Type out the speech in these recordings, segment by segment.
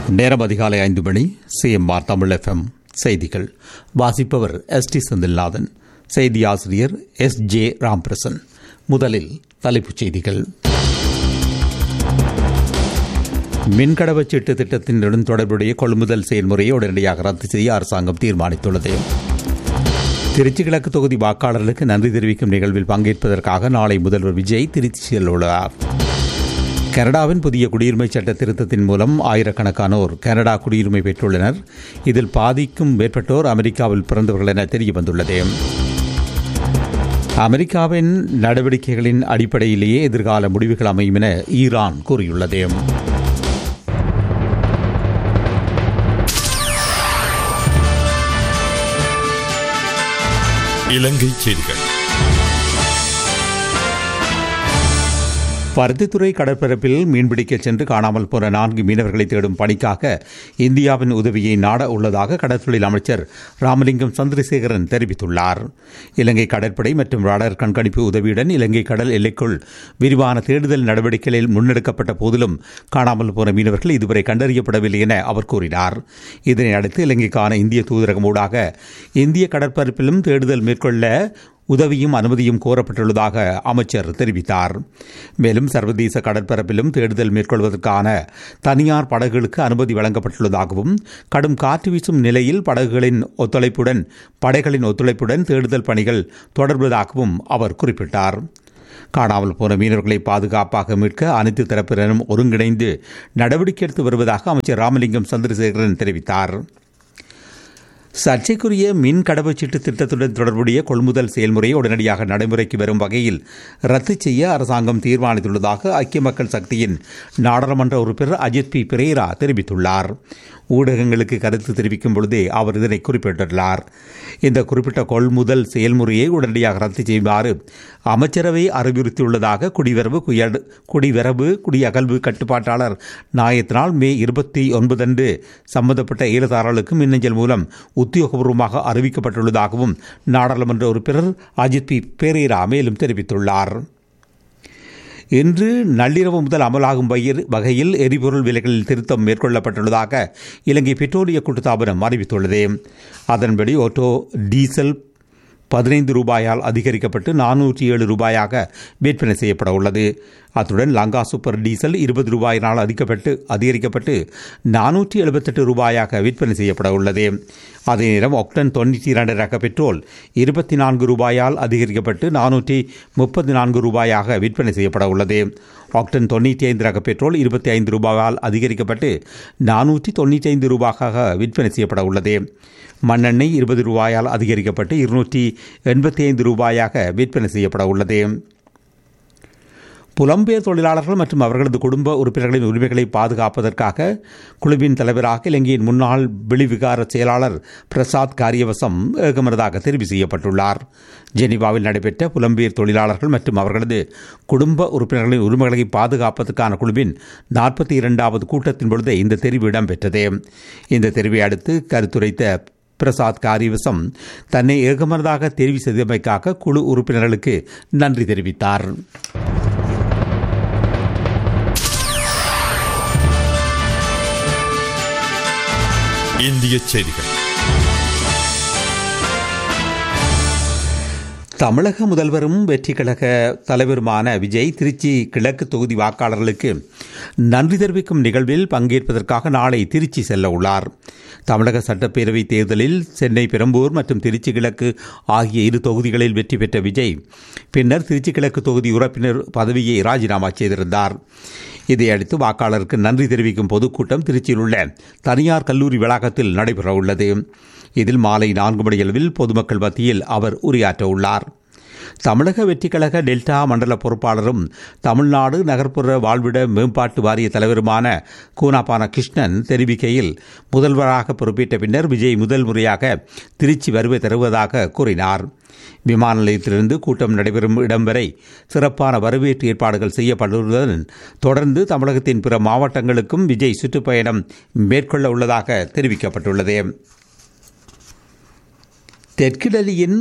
நேரம் அதிகாலை ஐந்து மணி சிஎம்ஆர் தமிழ் எஃப்எம் செய்திகள் வாசிப்பவர் எஸ் டி செந்தில்நாதன் செய்தி ஆசிரியர் எஸ் ஜே ராம்பிரசன் முதலில் தலைப்புச் செய்திகள் மின்கடவுச் சீட்டு திட்டத்தினுடன் தொடர்புடைய கொள்முதல் செயல்முறையை உடனடியாக ரத்து செய்ய அரசாங்கம் தீர்மானித்துள்ளது திருச்சி கிழக்கு தொகுதி வாக்காளர்களுக்கு நன்றி தெரிவிக்கும் நிகழ்வில் பங்கேற்பதற்காக நாளை முதல்வர் விஜய் திருச்சி செல்லுள்ளார் கனடாவின் புதிய குடியுரிமை சட்ட திருத்தத்தின் மூலம் ஆயிரக்கணக்கானோர் கனடா குடியுரிமை பெற்றுள்ளனர் இதில் பாதிக்கும் மேற்பட்டோர் அமெரிக்காவில் பிறந்தவர்கள் என தெரிய வந்துள்ளது அமெரிக்காவின் நடவடிக்கைகளின் அடிப்படையிலேயே எதிர்கால முடிவுகள் அமையும் என ஈரான் கூறியுள்ளது இலங்கை செய்திகள் பருத்தித்துறை கடற்பரப்பில் மீன்பிடிக்கச் சென்று காணாமல் போன நான்கு மீனவர்களை தேடும் பணிக்காக இந்தியாவின் உதவியை நாட உள்ளதாக கடற்தொழில் அமைச்சர் ராமலிங்கம் சந்திரசேகரன் தெரிவித்துள்ளார் இலங்கை கடற்படை மற்றும் ராடர் கண்காணிப்பு உதவியுடன் இலங்கை கடல் எல்லைக்குள் விரிவான தேடுதல் நடவடிக்கைகளில் முன்னெடுக்கப்பட்ட போதிலும் காணாமல் போன மீனவர்கள் இதுவரை கண்டறியப்படவில்லை என அவர் கூறினார் இதனை அடுத்து இலங்கைக்கான இந்திய தூதரகம் ஊடாக இந்திய கடற்பரப்பிலும் தேடுதல் மேற்கொள்ள உதவியும் அனுமதியும் கோரப்பட்டுள்ளதாக அமைச்சர் தெரிவித்தார் மேலும் சர்வதேச கடற்பரப்பிலும் தேடுதல் மேற்கொள்வதற்கான தனியார் படகுகளுக்கு அனுமதி வழங்கப்பட்டுள்ளதாகவும் கடும் காற்று வீசும் நிலையில் படகுகளின் ஒத்துழைப்புடன் படைகளின் ஒத்துழைப்புடன் தேடுதல் பணிகள் தொடர்வதாகவும் அவர் குறிப்பிட்டார் காணாமல் போன மீனவர்களை பாதுகாப்பாக மீட்க அனைத்து தரப்பினரும் ஒருங்கிணைந்து நடவடிக்கை எடுத்து வருவதாக அமைச்சர் ராமலிங்கம் சந்திரசேகரன் தெரிவித்தார் சர்ச்சைக்குரிய மின் கடவுச்சீட்டு திட்டத்துடன் தொடர்புடைய கொள்முதல் செயல்முறையை உடனடியாக நடைமுறைக்கு வரும் வகையில் ரத்து செய்ய அரசாங்கம் தீர்மானித்துள்ளதாக ஐக்கிய மக்கள் சக்தியின் நாடாளுமன்ற உறுப்பினர் அஜித் பி பிரேரா தெரிவித்துள்ளார் ஊடகங்களுக்கு கருத்து தெரிவிக்கும் பொழுதே அவர் இதனை குறிப்பிட்டுள்ளார் இந்த குறிப்பிட்ட கொள்முதல் செயல்முறையை உடனடியாக ரத்து செய்யுமாறு அமைச்சரவை அறிவுறுத்தியுள்ளதாக குடிவரவு குடிவரவு குடியகல்வு கட்டுப்பாட்டாளர் நாயத்தினால் மே இருபத்தி ஒன்பதன்று சம்பந்தப்பட்ட ஈழதாரர்களுக்கு மின்னஞ்சல் மூலம் உத்தியோகபூர்வமாக அறிவிக்கப்பட்டுள்ளதாகவும் நாடாளுமன்ற உறுப்பினர் அஜித் பி பேரேரா மேலும் தெரிவித்துள்ளார் இன்று நள்ளிரவு முதல் அமலாகும் வகையில் எரிபொருள் விலைகளில் திருத்தம் மேற்கொள்ளப்பட்டுள்ளதாக இலங்கை பெட்ரோலிய கூட்டுத்தாபனம் அறிவித்துள்ளது அதன்படி ஆட்டோ டீசல் பதினைந்து ரூபாயால் அதிகரிக்கப்பட்டு நானூற்றி ஏழு ரூபாயாக விற்பனை செய்யப்பட உள்ளது அத்துடன் லங்கா சூப்பர் டீசல் இருபது ரூபாயினால் அதிகப்பட்டு அதிகரிக்கப்பட்டு நானூற்றி எழுபத்தெட்டு ரூபாயாக விற்பனை செய்யப்பட உள்ளது அதே நேரம் ஒக்டன் தொண்ணூற்றி இரண்டு ரக பெட்ரோல் இருபத்தி நான்கு ரூபாயால் அதிகரிக்கப்பட்டு நானூற்றி முப்பத்தி நான்கு ரூபாயாக விற்பனை செய்யப்பட உள்ளது ஆக்டன் தொண்ணூற்றி ஐந்து ரக பெட்ரோல் இருபத்தி ஐந்து ரூபாயால் அதிகரிக்கப்பட்டு நானூற்றி தொண்ணூற்றி ஐந்து ரூபாயாக விற்பனை செய்யப்பட உள்ளது மண்ணெண்ணெய் இருபது ரூபாயால் அதிகரிக்கப்பட்டு இருநூற்றி எண்பத்தி ஐந்து ரூபாயாக விற்பனை செய்யப்பட உள்ளது புலம்பெயர் தொழிலாளர்கள் மற்றும் அவர்களது குடும்ப உறுப்பினர்களின் உரிமைகளை பாதுகாப்பதற்காக குழுவின் தலைவராக இலங்கையின் முன்னாள் வெளிவிகார செயலாளர் பிரசாத் காரியவசம் ஏகமனதாக தெரிவு செய்யப்பட்டுள்ளார் ஜெனீவாவில் நடைபெற்ற புலம்பெயர் தொழிலாளர்கள் மற்றும் அவர்களது குடும்ப உறுப்பினர்களின் உரிமைகளை பாதுகாப்பதற்கான குழுவின் நாற்பத்தி இரண்டாவது கூட்டத்தின் பொழுது இந்த தெரிவு இடம்பெற்றது இந்த தெரிவை அடுத்து கருத்துரைத்த பிரசாத் காரிவசம் தன்னை ஏகமனதாக தெரிவு செய்தமைக்காக குழு உறுப்பினர்களுக்கு நன்றி தெரிவித்தார் இந்திய செய்திகள் தமிழக முதல்வரும் வெற்றி கழக தலைவருமான விஜய் திருச்சி கிழக்கு தொகுதி வாக்காளர்களுக்கு நன்றி தெரிவிக்கும் நிகழ்வில் பங்கேற்பதற்காக நாளை திருச்சி செல்ல உள்ளார் தமிழக சட்டப்பேரவை தேர்தலில் சென்னை பெரம்பூர் மற்றும் திருச்சி கிழக்கு ஆகிய இரு தொகுதிகளில் வெற்றி பெற்ற விஜய் பின்னர் திருச்சி கிழக்கு தொகுதி உறுப்பினர் பதவியை ராஜினாமா செய்திருந்தார் இதையடுத்து வாக்காளருக்கு நன்றி தெரிவிக்கும் பொதுக்கூட்டம் திருச்சியில் உள்ள தனியார் கல்லூரி வளாகத்தில் நடைபெறவுள்ளது இதில் மாலை நான்கு மணியளவில் பொதுமக்கள் மத்தியில் அவர் உரையாற்ற உள்ளார் தமிழக வெற்றிக்கழக டெல்டா மண்டல பொறுப்பாளரும் தமிழ்நாடு நகர்ப்புற வாழ்விட மேம்பாட்டு வாரிய தலைவருமான கூனாபான கிருஷ்ணன் தெரிவிக்கையில் முதல்வராக பொறுப்பேற்ற பின்னர் விஜய் முதல் முறையாக திருச்சி வருகை தருவதாக கூறினார் விமான நிலையத்திலிருந்து கூட்டம் நடைபெறும் இடம் வரை சிறப்பான வரவேற்று ஏற்பாடுகள் செய்யப்பட்டுள்ளதுடன் தொடர்ந்து தமிழகத்தின் பிற மாவட்டங்களுக்கும் விஜய் சுற்றுப்பயணம் மேற்கொள்ள உள்ளதாக தெரிவிக்கப்பட்டுள்ளது தெற்கிடலியின்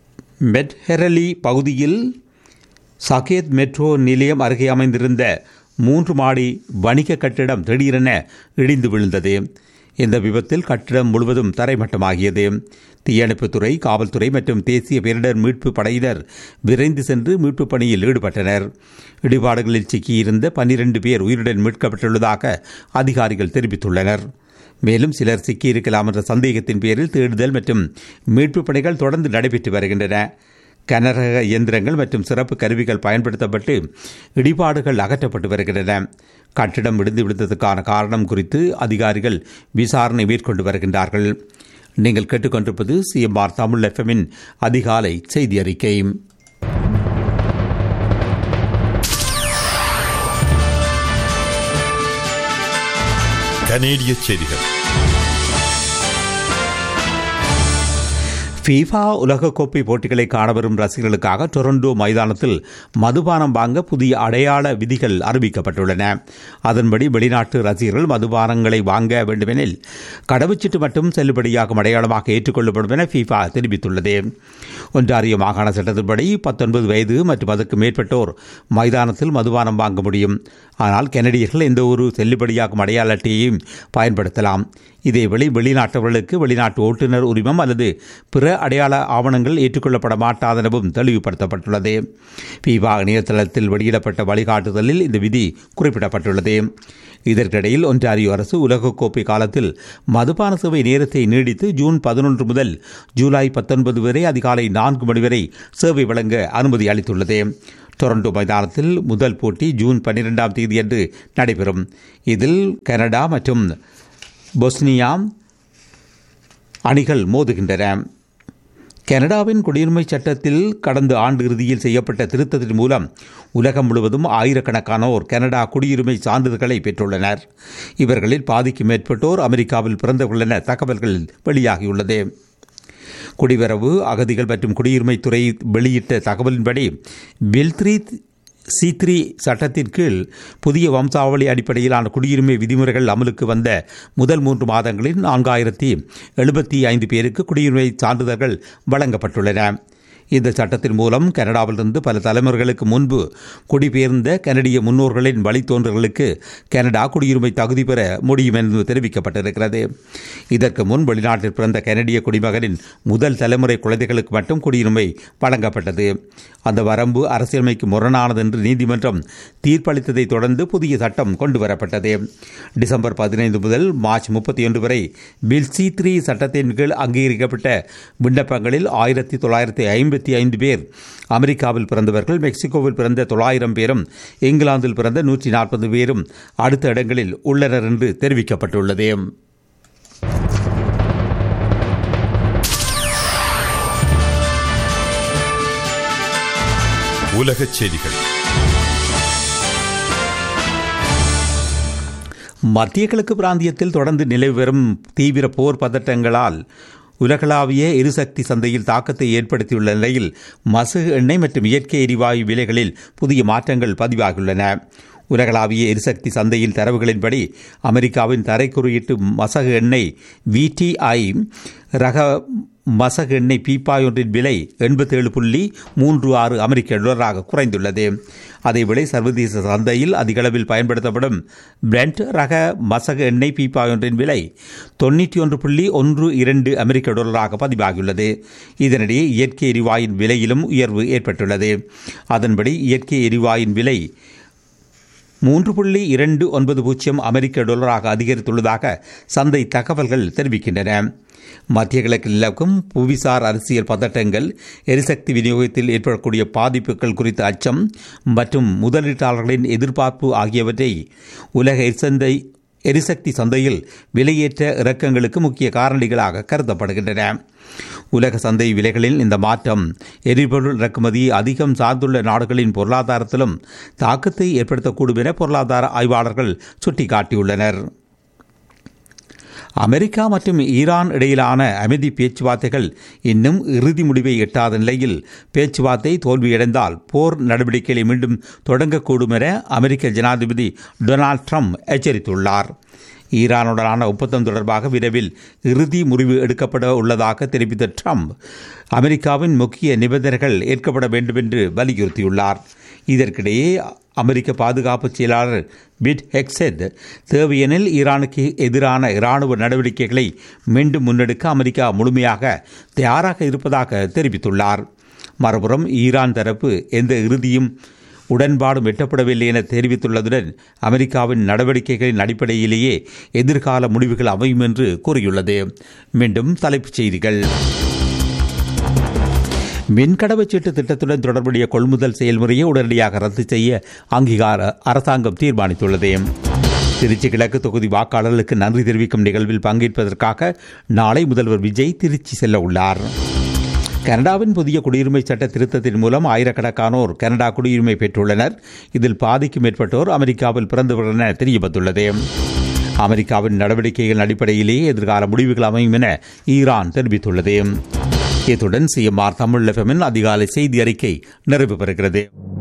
மெட்ஹெரலி பகுதியில் சகேத் மெட்ரோ நிலையம் அருகே அமைந்திருந்த மூன்று மாடி வணிக கட்டிடம் திடீரென இடிந்து விழுந்தது இந்த விபத்தில் கட்டிடம் முழுவதும் தரைமட்டமாகியது தீயணைப்புத்துறை காவல்துறை மற்றும் தேசிய பேரிடர் மீட்பு படையினர் விரைந்து சென்று மீட்புப் பணியில் ஈடுபட்டனர் இடிபாடுகளில் சிக்கியிருந்த பன்னிரண்டு பேர் உயிருடன் மீட்கப்பட்டுள்ளதாக அதிகாரிகள் தெரிவித்துள்ளனர் மேலும் சிலர் சிக்கியிருக்கலாம் என்ற சந்தேகத்தின் பேரில் தேடுதல் மற்றும் மீட்புப் பணிகள் தொடர்ந்து நடைபெற்று வருகின்றன கனரக இயந்திரங்கள் மற்றும் சிறப்பு கருவிகள் பயன்படுத்தப்பட்டு இடிபாடுகள் அகற்றப்பட்டு வருகின்றன கட்டிடம் இடிந்து விழுந்ததுக்கான காரணம் குறித்து அதிகாரிகள் விசாரணை மேற்கொண்டு வருகின்றார்கள் நீங்கள் கேட்டுக்கொண்டிருப்பது சிஎம்ஆர் தமிழ் எஃப்எம்மின் அதிகாலை செய்தி அறிக்கை கனேடிய செய்திகள் ஃபீஃபா உலகக்கோப்பை போட்டிகளை காணவரும் ரசிகர்களுக்காக டொரண்டோ மைதானத்தில் மதுபானம் வாங்க புதிய அடையாள விதிகள் அறிவிக்கப்பட்டுள்ளன அதன்படி வெளிநாட்டு ரசிகர்கள் மதுபானங்களை வாங்க வேண்டுமெனில் கடவுச்சீட்டு மட்டும் செல்லுபடியாகும் அடையாளமாக ஏற்றுக்கொள்ளப்படும் என ஃபீஃபா தெரிவித்துள்ளது ஒன்றாரிய மாகாண சட்டத்தின்படி பத்தொன்பது வயது மற்றும் அதற்கு மேற்பட்டோர் மைதானத்தில் மதுபானம் வாங்க முடியும் ஆனால் கெனடியர்கள் எந்த ஒரு செல்லுபடியாகும் அடையாள அட்டையையும் பயன்படுத்தலாம் இதேவேளை வெளிநாட்டவர்களுக்கு வெளிநாட்டு ஓட்டுநர் உரிமம் அல்லது பிற அடையாள ஆவணங்கள் ஏற்றுக்கொள்ளப்பட மாட்டாதெனவும் தெளிவுபடுத்தப்பட்டுள்ளது பீபா இணையதளத்தில் வெளியிடப்பட்ட வழிகாட்டுதலில் இந்த விதி குறிப்பிடப்பட்டுள்ளது இதற்கிடையில் ஒன்றாரியோ அரசு உலகக்கோப்பை காலத்தில் மதுபான சேவை நேரத்தை நீடித்து ஜூன் பதினொன்று முதல் ஜூலை பத்தொன்பது வரை அதிகாலை நான்கு மணி வரை சேவை வழங்க அனுமதி அளித்துள்ளது டொரண்டோ மைதானத்தில் முதல் போட்டி ஜூன் பன்னிரெண்டாம் தேதியன்று நடைபெறும் இதில் கனடா மற்றும் பொஸ்னியா அணிகள் மோதுகின்றன கனடாவின் குடியுரிமை சட்டத்தில் கடந்த ஆண்டு இறுதியில் செய்யப்பட்ட திருத்தத்தின் மூலம் உலகம் முழுவதும் ஆயிரக்கணக்கானோர் கனடா குடியுரிமை சான்றிதழ்களை பெற்றுள்ளனர் இவர்களில் பாதிக்கு மேற்பட்டோர் அமெரிக்காவில் பிறந்தவர்கள் என தகவல்கள் வெளியாகியுள்ளது குடிவரவு அகதிகள் மற்றும் குடியுரிமைத்துறை வெளியிட்ட தகவலின்படி பில்த்ரி சி த்ரீ சட்டத்தின் கீழ் புதிய வம்சாவளி அடிப்படையிலான குடியுரிமை விதிமுறைகள் அமலுக்கு வந்த முதல் மூன்று மாதங்களில் நான்காயிரத்தி எழுபத்தி ஐந்து பேருக்கு குடியுரிமை சான்றிதழ்கள் வழங்கப்பட்டுள்ளன இந்த சட்டத்தின் மூலம் கனடாவிலிருந்து பல தலைமுறைகளுக்கு முன்பு குடிபெயர்ந்த கனடிய முன்னோர்களின் வழித்தோன்றல்களுக்கு கனடா குடியுரிமை தகுதி பெற முடியும் என்று தெரிவிக்கப்பட்டிருக்கிறது இதற்கு முன் வெளிநாட்டில் பிறந்த கனடிய குடிமகனின் முதல் தலைமுறை குழந்தைகளுக்கு மட்டும் குடியுரிமை வழங்கப்பட்டது அந்த வரம்பு அரசியலமைக்கு முரணானது என்று நீதிமன்றம் தீர்ப்பளித்ததை தொடர்ந்து புதிய சட்டம் கொண்டுவரப்பட்டது டிசம்பர் பதினைந்து முதல் மார்ச் முப்பத்தி ஒன்று வரை பில் சி த்ரீ சட்டத்தின் கீழ் அங்கீகரிக்கப்பட்ட விண்ணப்பங்களில் ஆயிரத்தி தொள்ளாயிரத்தி ஐம்பத்தி ஐந்து பேர் அமெரிக்காவில் பிறந்தவர்கள் மெக்சிகோவில் பிறந்த தொள்ளாயிரம் பேரும் இங்கிலாந்தில் பிறந்த நூற்றி நாற்பது பேரும் அடுத்த இடங்களில் உள்ளனர் என்று தெரிவிக்கப்பட்டுள்ளது உலகச் செய்திகள் மத்திய கிழக்கு பிராந்தியத்தில் தொடர்ந்து நிலவி வரும் தீவிர போர் பதட்டங்களால் உலகளாவிய எரிசக்தி சந்தையில் தாக்கத்தை ஏற்படுத்தியுள்ள நிலையில் மசகு எண்ணெய் மற்றும் இயற்கை எரிவாயு விலைகளில் புதிய மாற்றங்கள் பதிவாகியுள்ளன உலகளாவிய எரிசக்தி சந்தையின் தரவுகளின்படி அமெரிக்காவின் தரை குறியீட்டு மசகு எண்ணெய் விடிஐ ரக மசகு எண்ணெய் பீப்பாய் ஒன்றின் விலை எண்பத்தேழு புள்ளி மூன்று ஆறு அமெரிக்க டாலராக குறைந்துள்ளது அதேவேளை சர்வதேச சந்தையில் அதிகளவில் பயன்படுத்தப்படும் பிரெண்ட் ரக மசகு எண்ணெய் பீப்பாய் ஒன்றின் விலை தொண்ணூற்றி ஒன்று புள்ளி ஒன்று இரண்டு அமெரிக்க டாலராக பதிவாகியுள்ளது இதனிடையே இயற்கை எரிவாயின் விலையிலும் உயர்வு ஏற்பட்டுள்ளது அதன்படி இயற்கை எரிவாயின் விலை மூன்று புள்ளி இரண்டு ஒன்பது பூஜ்ஜியம் அமெரிக்க டாலராக அதிகரித்துள்ளதாக சந்தை தகவல்கள் தெரிவிக்கின்றன மத்திய கிழக்கில் நிலவும் புவிசார் அரசியல் பதட்டங்கள் எரிசக்தி விநியோகத்தில் ஏற்படக்கூடிய பாதிப்புகள் குறித்த அச்சம் மற்றும் முதலீட்டாளர்களின் எதிர்பார்ப்பு ஆகியவற்றை உலக எரிசந்தை எரிசக்தி சந்தையில் விலையேற்ற இறக்கங்களுக்கு முக்கிய காரணிகளாக கருதப்படுகின்றன உலக சந்தை விலைகளில் இந்த மாற்றம் எரிபொருள் இறக்குமதி அதிகம் சார்ந்துள்ள நாடுகளின் பொருளாதாரத்திலும் தாக்கத்தை ஏற்படுத்தக்கூடும் என பொருளாதார ஆய்வாளர்கள் சுட்டிக்காட்டியுள்ளனர் அமெரிக்கா மற்றும் ஈரான் இடையிலான அமைதி பேச்சுவார்த்தைகள் இன்னும் இறுதி முடிவை எட்டாத நிலையில் பேச்சுவார்த்தை தோல்வியடைந்தால் போர் நடவடிக்கைகளை மீண்டும் தொடங்கக்கூடும் என அமெரிக்க ஜனாதிபதி டொனால்ட் ட்ரம்ப் எச்சரித்துள்ளார் ஈரானுடனான ஒப்பந்தம் தொடர்பாக விரைவில் இறுதி முடிவு எடுக்கப்பட உள்ளதாக தெரிவித்த ட்ரம்ப் அமெரிக்காவின் முக்கிய நிபந்தனைகள் ஏற்கப்பட வேண்டும் என்று வலியுறுத்தியுள்ளார் இதற்கிடையே அமெரிக்க பாதுகாப்பு செயலாளர் பிட் ஹெக்செட் தேவையெனில் ஈரானுக்கு எதிரான இராணுவ நடவடிக்கைகளை மீண்டும் முன்னெடுக்க அமெரிக்கா முழுமையாக தயாராக இருப்பதாக தெரிவித்துள்ளார் மறுபுறம் ஈரான் தரப்பு எந்த இறுதியும் உடன்பாடும் எட்டப்படவில்லை என தெரிவித்துள்ளதுடன் அமெரிக்காவின் நடவடிக்கைகளின் அடிப்படையிலேயே எதிர்கால முடிவுகள் அமையும் என்று கூறியுள்ளது மீண்டும் தலைப்புச் செய்திகள் மின்கடவுச்சீட்டு திட்டத்துடன் தொடர்புடைய கொள்முதல் செயல்முறையை உடனடியாக ரத்து செய்ய அங்கீகார அரசாங்கம் தீர்மானித்துள்ளது திருச்சி கிழக்கு தொகுதி வாக்காளர்களுக்கு நன்றி தெரிவிக்கும் நிகழ்வில் பங்கேற்பதற்காக நாளை முதல்வர் விஜய் திருச்சி செல்ல உள்ளார் கனடாவின் புதிய குடியுரிமை சட்ட திருத்தத்தின் மூலம் ஆயிரக்கணக்கானோர் கனடா குடியுரிமை பெற்றுள்ளனர் இதில் பாதிக்கும் மேற்பட்டோர் அமெரிக்காவில் பிறந்தவர்கள் என தெரியப்பட்டுள்ளது அமெரிக்காவின் நடவடிக்கைகள் அடிப்படையிலேயே எதிர்கால முடிவுகள் அமையும் என ஈரான் தெரிவித்துள்ளது இத்துடன் சிஎம்ஆர் தமிழ் எஃப்எம்மின் அதிகாலை செய்தி அறிக்கை நிறைவு பெறுகிறது